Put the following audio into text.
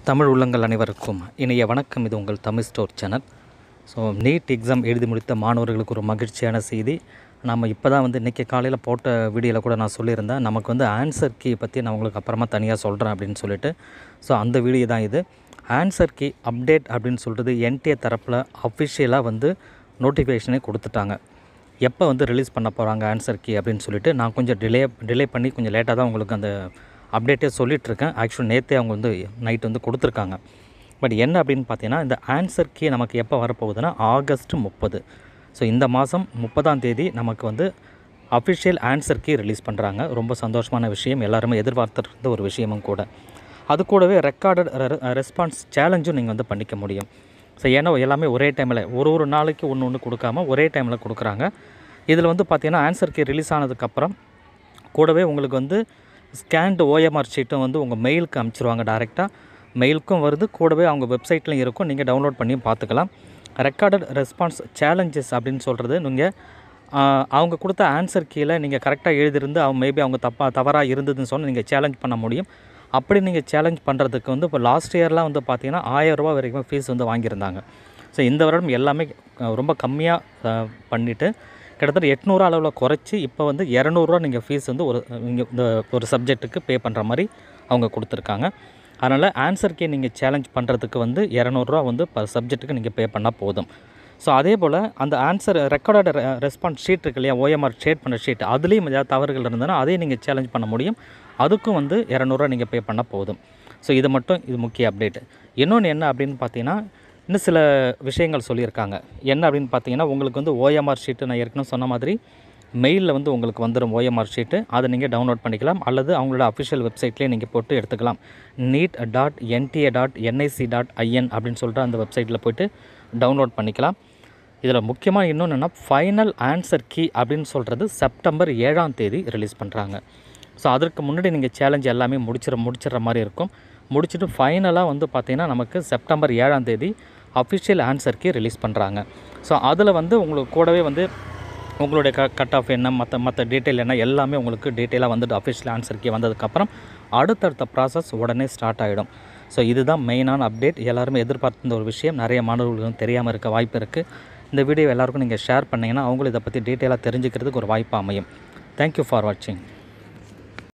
தமிழ் உள்ளங்கள் அனைவருக்கும் இனிய வணக்கம் இது உங்கள் Tamil store channel so NEET exam எழுதி முடித்த மாணவர்களுக்கு ஒரு மகிழ்ச்சியான செய்தி நம்ம இப்போ தான் வந்து இன்றைக்கி காலையில் போட்ட வீடியோவில் கூட நான் சொல்லியிருந்தேன் நமக்கு வந்து ஆன்சர் கீ பற்றி நான் உங்களுக்கு அப்புறமா தனியாக சொல்கிறேன் அப்படின்னு சொல்லிட்டு ஸோ அந்த வீடியோ தான் இது ஆன்சர் கீ அப்டேட் அப்படின்னு சொல்கிறது என்டிஏ தரப்பில் அஃபிஷியலாக வந்து நோட்டிஃபிகேஷனே கொடுத்துட்டாங்க எப்போ வந்து ரிலீஸ் பண்ண போகிறாங்க ஆன்சர் கீ அப்படின்னு சொல்லிட்டு நான் கொஞ்சம் டிலே டிலே பண்ணி கொஞ்சம் லேட்டாக தான் உங்களுக்கு அந்த அப்டேட்டே சொல்லிகிட்ருக்கேன் ஆக்சுவலி நேற்றே அவங்க வந்து நைட் வந்து கொடுத்துருக்காங்க பட் என்ன அப்படின்னு பார்த்தீங்கன்னா இந்த ஆன்சர் கீ நமக்கு எப்போ வரப்போகுதுன்னா ஆகஸ்ட் முப்பது ஸோ இந்த மாதம் முப்பதாம் தேதி நமக்கு வந்து அஃபிஷியல் ஆன்சர் கீ ரிலீஸ் பண்ணுறாங்க ரொம்ப சந்தோஷமான விஷயம் எல்லாருமே எதிர்பார்த்துருந்த ஒரு விஷயமும் கூட அது கூடவே ரெக்கார்டட் ரெஸ்பான்ஸ் சேலஞ்சும் நீங்கள் வந்து பண்ணிக்க முடியும் ஸோ ஏன்னா எல்லாமே ஒரே டைமில் ஒரு ஒரு நாளைக்கு ஒன்று ஒன்று கொடுக்காம ஒரே டைமில் கொடுக்குறாங்க இதில் வந்து பார்த்தீங்கன்னா ஆன்சர் கீ ரிலீஸ் ஆனதுக்கப்புறம் கூடவே உங்களுக்கு வந்து ஸ்கேன்டு ஓஎம்ஆர் ஷீட்டும் வந்து உங்கள் மெயிலுக்கு அனுப்பிச்சிருவாங்க டேரெக்டாக மெயிலுக்கும் வருது கூடவே அவங்க வெப்சைட்லையும் இருக்கும் நீங்கள் டவுன்லோட் பண்ணியும் பார்த்துக்கலாம் ரெக்கார்டட் ரெஸ்பான்ஸ் சேலஞ்சஸ் அப்படின்னு சொல்கிறது நீங்கள் அவங்க கொடுத்த ஆன்சர் கீழே நீங்கள் கரெக்டாக எழுதிருந்து அவங்க மேபி அவங்க தப்பாக தவறாக இருந்ததுன்னு சொன்னால் நீங்கள் சேலஞ்ச் பண்ண முடியும் அப்படி நீங்கள் சேலஞ்ச் பண்ணுறதுக்கு வந்து இப்போ லாஸ்ட் இயர்லாம் வந்து பார்த்தீங்கன்னா ஆயிரரூபா வரைக்கும் ஃபீஸ் வந்து வாங்கியிருந்தாங்க ஸோ இந்த வருடம் எல்லாமே அஹ், ரொம்ப கம்மியாக பண்ணிவிட்டு கிட்டத்தட்ட எட்நூறு அளவில் குறைச்சி இப்போ வந்து இரநூறுவா நீங்கள் ஃபீஸ் வந்து ஒரு நீங்கள் இந்த ஒரு சப்ஜெக்ட்டுக்கு பே பண்ணுற மாதிரி அவங்க கொடுத்துருக்காங்க அதனால் ஆன்சர் கே நீங்கள் சேலஞ்ச் பண்ணுறதுக்கு வந்து இரநூறுவா வந்து பர் சப்ஜெக்ட்டுக்கு நீங்கள் பே பண்ணால் போதும் ஸோ அதே போல் அந்த ஆன்சர் ரெக்கார்டட் ரெஸ்பான்ஸ் ஷீட் இருக்கு இல்லையா ஓஎம்ஆர் ஷேட் பண்ண ஷீட் அதுலேயும் ஏதாவது தவறுகள் இருந்ததுன்னா அதையும் நீங்கள் சேலஞ்ச் பண்ண முடியும் அதுக்கும் வந்து இரநூறுவா நீங்கள் பே பண்ணால் போதும் ஸோ இது மட்டும் இது முக்கிய அப்டேட் இன்னொன்று என்ன அப்படின்னு பார்த்தீங்கன்னா இன்னும் சில விஷயங்கள் சொல்லியிருக்காங்க என்ன அப்படின்னு பார்த்தீங்கன்னா உங்களுக்கு வந்து ஓஎம்ஆர் ஷீட்டு நான் ஏற்கனவே சொன்ன மாதிரி மெயிலில் வந்து உங்களுக்கு வந்துடும் ஓஎம்ஆர் ஷீட்டு அதை நீங்கள் டவுன்லோட் பண்ணிக்கலாம் அல்லது அவங்களோட அஃபிஷியல் வெப்சைட்லேயே நீங்கள் போட்டு எடுத்துக்கலாம் NEET dot NTA dot NIC dot IN அப்படின்னு சொல்லிட்டு அந்த வெப்சைட்டில் போயிட்டு டவுன்லோட் பண்ணிக்கலாம் இதில் முக்கியமாக இன்னொன்று என்ன ஃபைனல் ஆன்சர் கீ அப்படின்னு சொல்கிறது செப்டம்பர் ஏழாம் தேதி ரிலீஸ் பண்ணுறாங்க ஸோ அதற்கு முன்னாடி நீங்கள் சேலஞ்ச் எல்லாமே முடிச்சிட முடிச்சிடுற மாதிரி இருக்கும் முடிச்சுட்டு ஃபைனலாக வந்து பார்த்திங்கன்னா நமக்கு செப்டம்பர் ஏழாம் தேதி அஃபிஷியல் ஆன்சர் கீ ரிலீஸ் பண்ணுறாங்க ஸோ அதில் வந்து உங்களுக்கு கூடவே வந்து உங்களுடைய க கட் ஆஃப் என்ன மற்ற மற்ற டீட்டெயில் என்ன எல்லாமே உங்களுக்கு டீட்டெயிலாக வந்துட்டு அஃபிஷியல் ஆன்சர் கீ வந்ததுக்கப்புறம் அடுத்தடுத்த ப்ராசஸ் உடனே ஸ்டார்ட் ஆகிடும் ஸோ இதுதான் மெயினான அப்டேட் எல்லாருமே எதிர்பார்த்திருந்த ஒரு விஷயம் நிறைய மாணவர்களுக்கும் தெரியாமல் இருக்க வாய்ப்பு இருக்குது இந்த வீடியோ எல்லாருக்கும் நீங்கள் ஷேர் பண்ணிங்கன்னா அவங்களும் இதை பற்றி டீட்டெயிலாக தெரிஞ்சுக்கிறதுக்கு ஒரு வாய்ப்பு அமையும் தேங்க்யூ ஃபார் வாட்சிங்